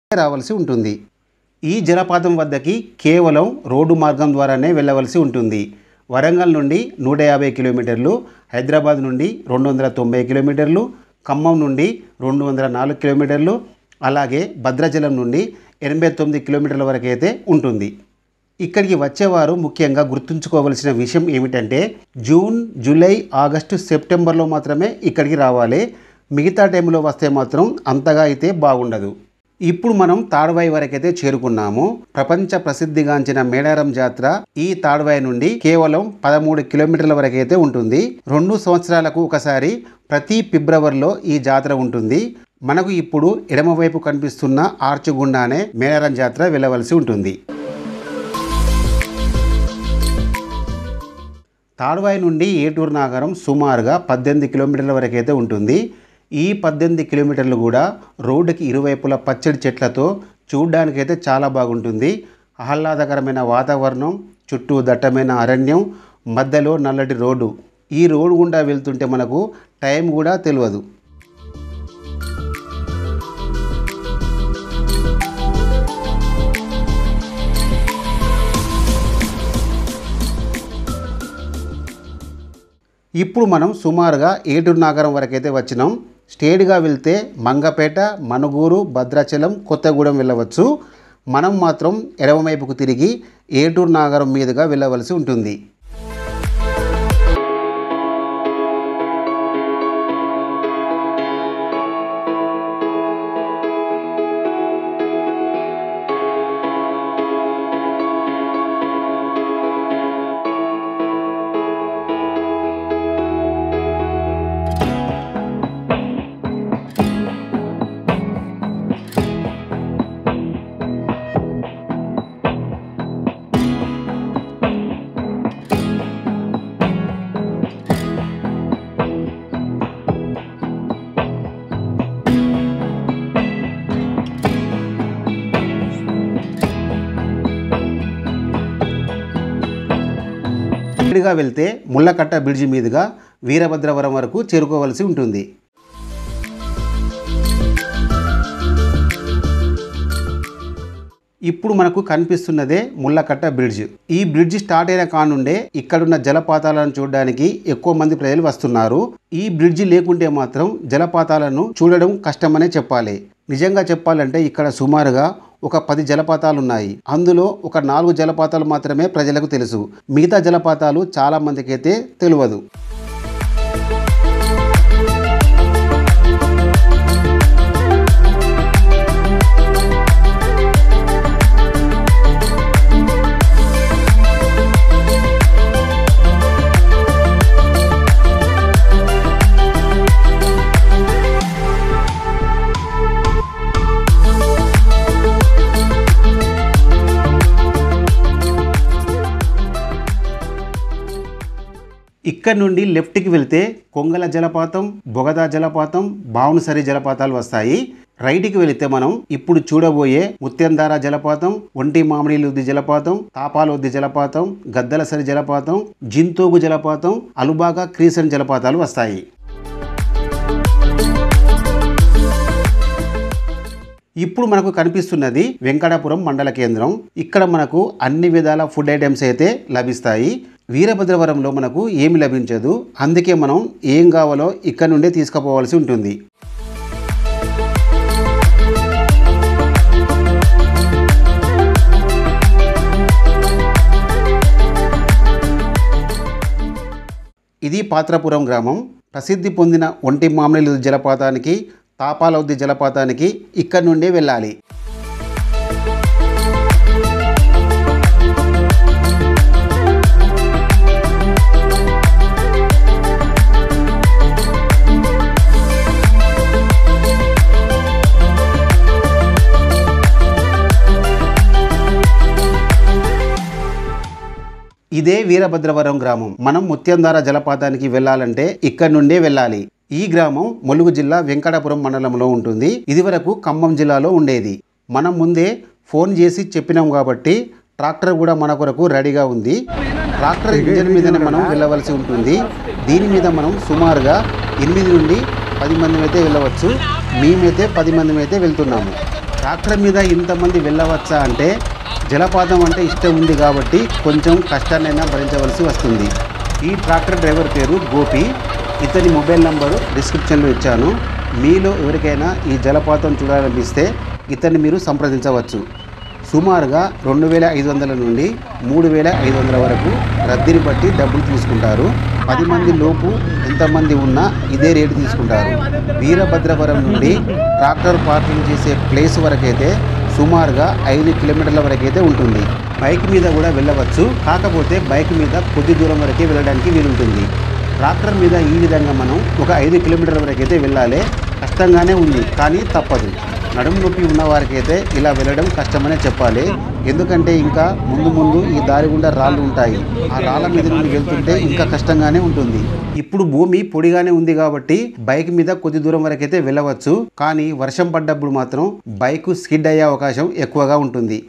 రావాల్సి ఉంటుంది ఈ జలపాతం వద్దకి కేవలం రోడ్డు మార్గం ద్వారానే వెళ్ళవలసి ఉంటుంది వరంగల్ నుండి నూట యాభై కిలోమీటర్లు హైదరాబాద్ నుండి రెండు వందల తొంభై కిలోమీటర్లు ఖమ్మం నుండి రెండు వందల నాలుగు కిలోమీటర్లు అలాగే భద్రాచలం నుండి ఎనభై తొమ్మిది కిలోమీటర్ల వరకు అయితే ఉంటుంది ఇక్కడికి వచ్చేవారు ముఖ్యంగా గుర్తుంచుకోవలసిన విషయం ఏమిటంటే జూన్ జూలై ఆగస్టు సెప్టెంబర్లో మాత్రమే ఇక్కడికి రావాలి మిగతా టైంలో వస్తే మాత్రం అంతగా అయితే బాగుండదు ఇప్పుడు మనం తాడ్వాయి వరకైతే చేరుకున్నాము ప్రపంచ ప్రసిద్ధిగాంచిన మేడారం జాతర ఈ తాడ్వాయి నుండి కేవలం పదమూడు కిలోమీటర్ల వరకైతే ఉంటుంది రెండు సంవత్సరాలకు ఒకసారి ప్రతి ఫిబ్రవరిలో ఈ జాతర ఉంటుంది మనకు ఇప్పుడు ఎడమవైపు కనిపిస్తున్న ఆర్చ్ గుండానే మేడారం జాతర వెళ్ళవలసి ఉంటుంది తాడ్వాయి నుండి ఏటూరు నాగరం సుమారుగా పద్దెనిమిది కిలోమీటర్ల వరకు అయితే ఉంటుంది ఈ పద్దెనిమిది కిలోమీటర్లు కూడా రోడ్డుకి ఇరువైపుల పచ్చడి చెట్లతో చూడ్డానికైతే చాలా బాగుంటుంది ఆహ్లాదకరమైన వాతావరణం చుట్టూ దట్టమైన అరణ్యం మధ్యలో నల్లటి రోడ్డు ఈ రోడ్డు గుండా వెళ్తుంటే మనకు టైం కూడా తెలియదు ఇప్పుడు మనం సుమారుగా ఏటూరు నాగరం వరకైతే వచ్చినాం స్టేట్గా వెళ్తే మంగపేట మనుగూరు భద్రాచలం కొత్తగూడెం వెళ్ళవచ్చు మనం మాత్రం ఎడమవైపుకు తిరిగి ఏటూరు నాగరం మీదుగా వెళ్ళవలసి ఉంటుంది స్పీడ్గా వెళ్తే ముళ్ళకట్ట బ్రిడ్జి మీదుగా వీరభద్రవరం వరకు చేరుకోవలసి ఉంటుంది ఇప్పుడు మనకు కనిపిస్తున్నదే ముళ్ళకట్ట బ్రిడ్జ్ ఈ బ్రిడ్జ్ స్టార్ట్ అయిన కానుండే ఇక్కడున్న జలపాతాలను చూడడానికి ఎక్కువ మంది ప్రజలు వస్తున్నారు ఈ బ్రిడ్జ్ లేకుంటే మాత్రం జలపాతాలను చూడడం కష్టమనే చెప్పాలి నిజంగా చెప్పాలంటే ఇక్కడ సుమారుగా ఒక పది జలపాతాలు ఉన్నాయి అందులో ఒక నాలుగు జలపాతాలు మాత్రమే ప్రజలకు తెలుసు మిగతా జలపాతాలు చాలా మందికి అయితే తెలియదు ఇక్కడ నుండి లెఫ్ట్కి వెళ్తే కొంగల జలపాతం బొగదా జలపాతం బావునసరి జలపాతాలు వస్తాయి రైట్కి వెళితే మనం ఇప్పుడు చూడబోయే ముత్యందార జలపాతం ఒంటి మామిడిలుద్ది జలపాతం తాపాలొద్ది జలపాతం గద్దలసరి జలపాతం జింతోగు జలపాతం అలుబాగా క్రీసన్ జలపాతాలు వస్తాయి ఇప్పుడు మనకు కనిపిస్తున్నది వెంకటాపురం మండల కేంద్రం ఇక్కడ మనకు అన్ని విధాల ఫుడ్ ఐటమ్స్ అయితే లభిస్తాయి వీరభద్రవరంలో మనకు ఏమి లభించదు అందుకే మనం ఏం కావాలో ఇక్కడ నుండే తీసుకుపోవాల్సి ఉంటుంది ఇది పాత్రపురం గ్రామం ప్రసిద్ధి పొందిన ఒంటి మామిడి జలపాతానికి తాపాలౌద్ది జలపాతానికి ఇక్కడ నుండే వెళ్ళాలి ఇదే వీరభద్రవరం గ్రామం మనం ముత్యంధార జలపాతానికి వెళ్ళాలంటే ఇక్కడ నుండే వెళ్ళాలి ఈ గ్రామం ములుగు జిల్లా వెంకటాపురం మండలంలో ఉంటుంది ఇదివరకు ఖమ్మం జిల్లాలో ఉండేది మనం ముందే ఫోన్ చేసి చెప్పినాం కాబట్టి ట్రాక్టర్ కూడా మన కొరకు రెడీగా ఉంది ట్రాక్టర్ ఇంజన్ మీదనే మనం వెళ్ళవలసి ఉంటుంది దీని మీద మనం సుమారుగా ఎనిమిది నుండి పది మంది అయితే వెళ్ళవచ్చు మేమైతే పది మంది అయితే వెళ్తున్నాము ట్రాక్టర్ మీద ఇంతమంది వెళ్ళవచ్చా అంటే జలపాతం అంటే ఇష్టం ఉంది కాబట్టి కొంచెం కష్టాన్నైనా భరించవలసి వస్తుంది ఈ ట్రాక్టర్ డ్రైవర్ పేరు గోపి ఇతని మొబైల్ నంబరు డిస్క్రిప్షన్లో ఇచ్చాను మీలో ఎవరికైనా ఈ జలపాతం చూడాలనిపిస్తే ఇతన్ని మీరు సంప్రదించవచ్చు సుమారుగా రెండు వేల ఐదు వందల నుండి మూడు వేల ఐదు వందల వరకు రద్దీని బట్టి డబ్బులు తీసుకుంటారు పది మంది లోపు ఎంతమంది ఉన్నా ఇదే రేటు తీసుకుంటారు వీరభద్రపురం నుండి ట్రాక్టర్ పార్కింగ్ చేసే ప్లేస్ వరకైతే సుమారుగా ఐదు కిలోమీటర్ల వరకైతే ఉంటుంది బైక్ మీద కూడా వెళ్ళవచ్చు కాకపోతే బైక్ మీద కొద్ది దూరం వరకే వెళ్ళడానికి వీలుంటుంది ట్రాక్టర్ మీద ఈ విధంగా మనం ఒక ఐదు కిలోమీటర్ల వరకైతే వెళ్ళాలి కష్టంగానే ఉంది కానీ తప్పదు నడుము నొప్పి ఉన్న వారికైతే ఇలా వెళ్ళడం కష్టమనే చెప్పాలి ఎందుకంటే ఇంకా ముందు ముందు ఈ దారి గుండా రాళ్ళు ఉంటాయి ఆ రాళ్ళ మీద నుండి వెళ్తుంటే ఇంకా కష్టంగానే ఉంటుంది ఇప్పుడు భూమి పొడిగానే ఉంది కాబట్టి బైక్ మీద కొద్ది దూరం వరకైతే వెళ్ళవచ్చు కానీ వర్షం పడ్డప్పుడు మాత్రం బైక్ స్కిడ్ అయ్యే అవకాశం ఎక్కువగా ఉంటుంది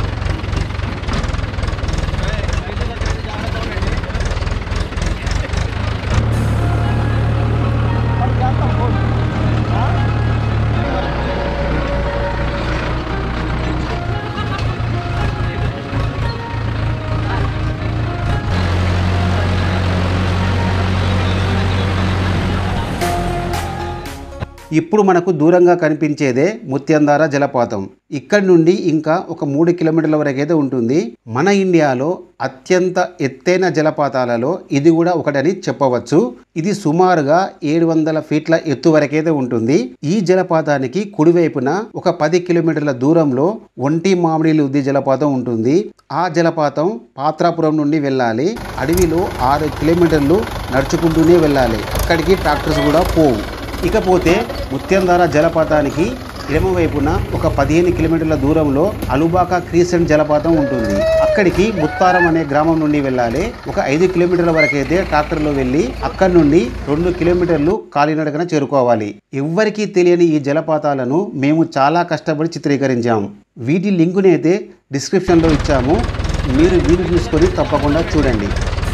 ఇప్పుడు మనకు దూరంగా కనిపించేదే ముత్యందార జలపాతం ఇక్కడి నుండి ఇంకా ఒక మూడు కిలోమీటర్ల వరకైతే ఉంటుంది మన ఇండియాలో అత్యంత ఎత్తైన జలపాతాలలో ఇది కూడా ఒకటని చెప్పవచ్చు ఇది సుమారుగా ఏడు వందల ఫీట్ల ఎత్తు వరకైతే ఉంటుంది ఈ జలపాతానికి కుడివైపున ఒక పది కిలోమీటర్ల దూరంలో ఒంటి మామిడి ఉద్ది జలపాతం ఉంటుంది ఆ జలపాతం పాత్రాపురం నుండి వెళ్ళాలి అడవిలో ఆరు కిలోమీటర్లు నడుచుకుంటూనే వెళ్ళాలి అక్కడికి ట్రాక్టర్స్ కూడా పోవు ఇకపోతే ముత్యంధార జలపాతానికి ఎడమ వైపున ఒక పదిహేను కిలోమీటర్ల దూరంలో అలుబాక క్రీసెంట్ జలపాతం ఉంటుంది అక్కడికి ముత్తారం అనే గ్రామం నుండి వెళ్ళాలి ఒక ఐదు కిలోమీటర్ల వరకు అయితే ట్రాక్టర్లో వెళ్ళి అక్కడి నుండి రెండు కిలోమీటర్లు కాలినడకన చేరుకోవాలి ఎవ్వరికీ తెలియని ఈ జలపాతాలను మేము చాలా కష్టపడి చిత్రీకరించాము వీటి లింకుని అయితే డిస్క్రిప్షన్లో ఇచ్చాము మీరు వీలు చూసుకొని తప్పకుండా చూడండి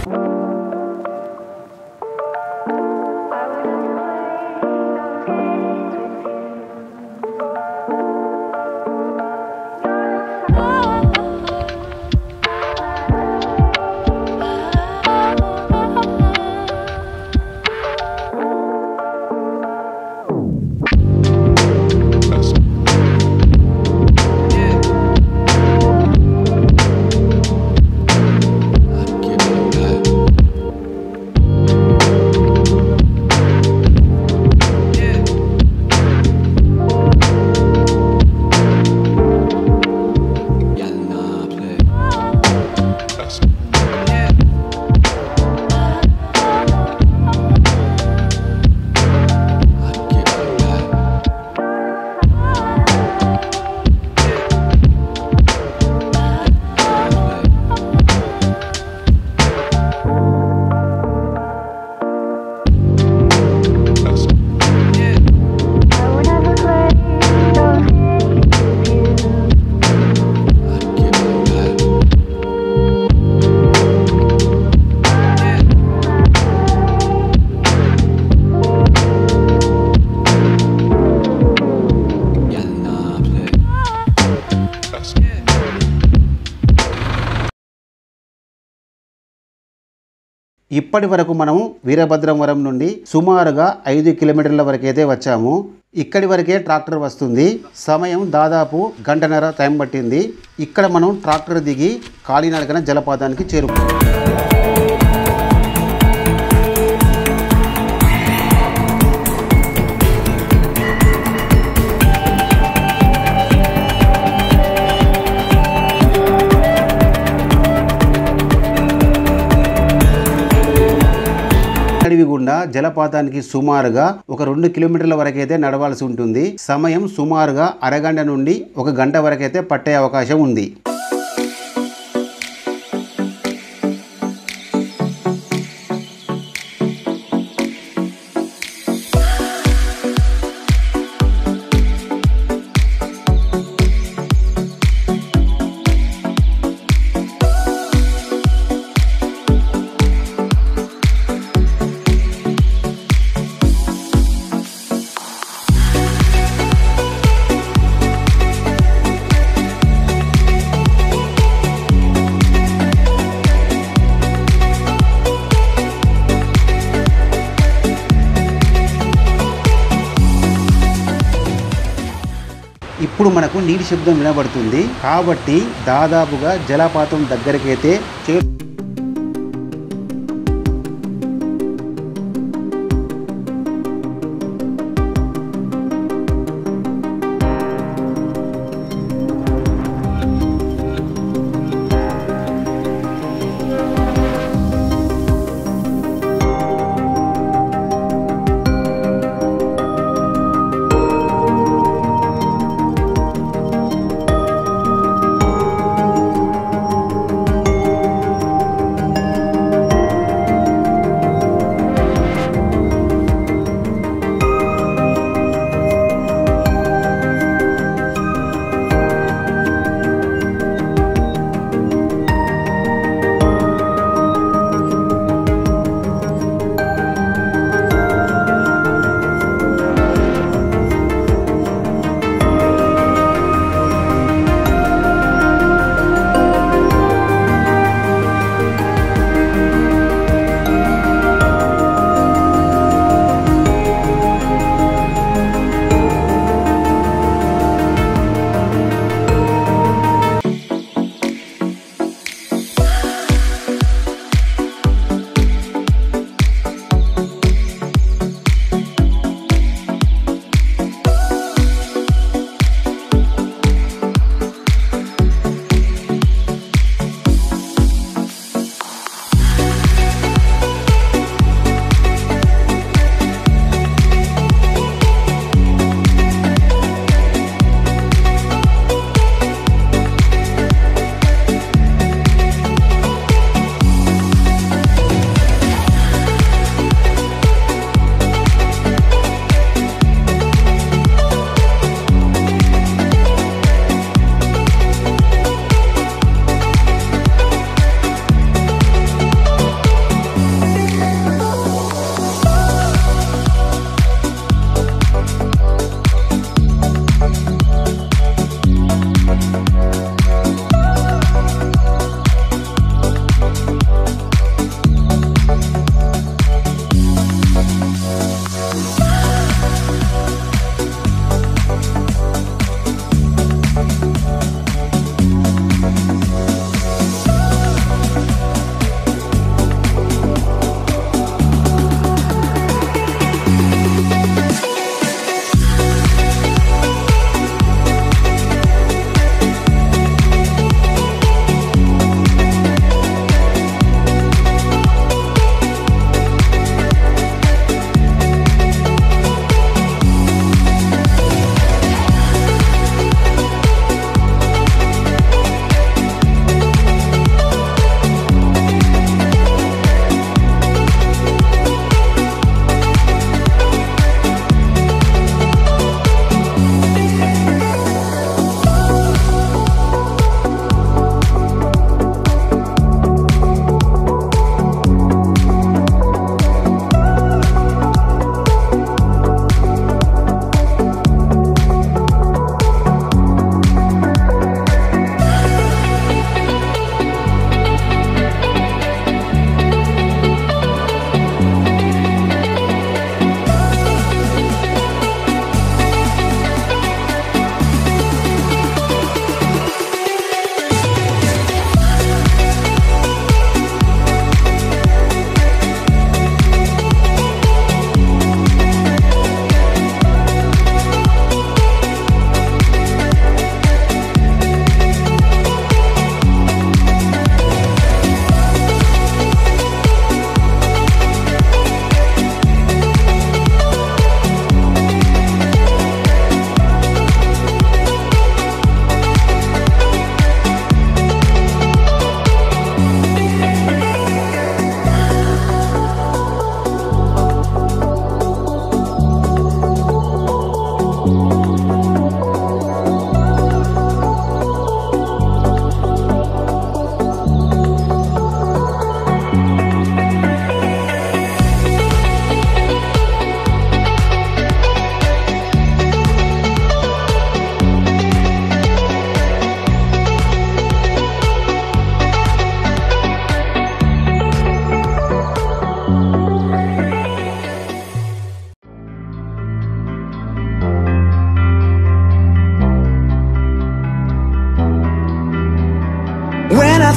ఇప్పటి వరకు మనము వీరభద్రవరం నుండి సుమారుగా ఐదు కిలోమీటర్ల వరకైతే వచ్చాము ఇక్కడి వరకే ట్రాక్టర్ వస్తుంది సమయం దాదాపు గంటన్నర టైం పట్టింది ఇక్కడ మనం ట్రాక్టర్ దిగి కాలినడకన జలపాతానికి చేరుకున్నాం అడవి గుండా జలపాతానికి సుమారుగా ఒక రెండు కిలోమీటర్ల వరకైతే నడవాల్సి ఉంటుంది సమయం సుమారుగా అరగంట నుండి ఒక గంట వరకైతే పట్టే అవకాశం ఉంది ఇప్పుడు మనకు నీటి శబ్దం వినబడుతుంది కాబట్టి దాదాపుగా జలపాతం దగ్గరకైతే చే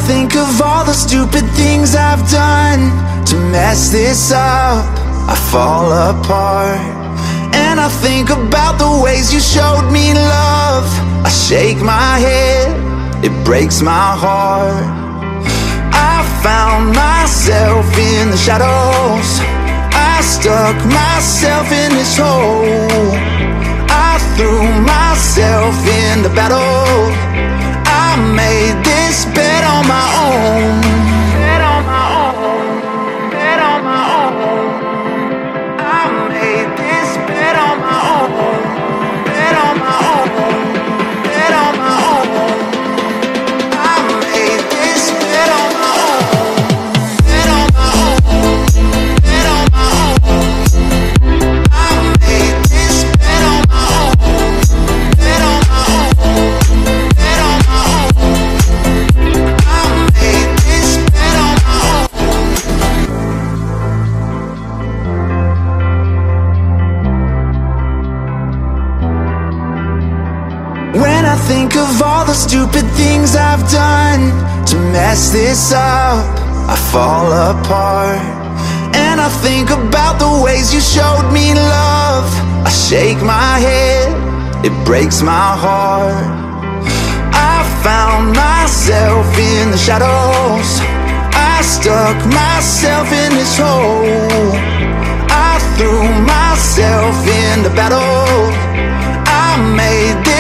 think of all the stupid things I've done to mess this up, I fall apart. And I think about the ways you showed me love. I shake my head, it breaks my heart. I found myself in the shadows. I stuck myself in this hole. I threw myself in the battle. I made this bet on my own. Bet on my own. Bet on my own. I made this bet on my own. Bet on my own. Bet on my own. I made this bet on my own. Bet on my own. Bet on my own. I made this bet on my own. Bet on my own. Bet on my own. I made this bet on my own. When I think of all the stupid things I've done to mess this up, I fall apart. And I think about the ways you showed me love. I shake my head, it breaks my heart. I found myself in the shadows. I stuck myself in this hole. I threw myself in the battle. I made this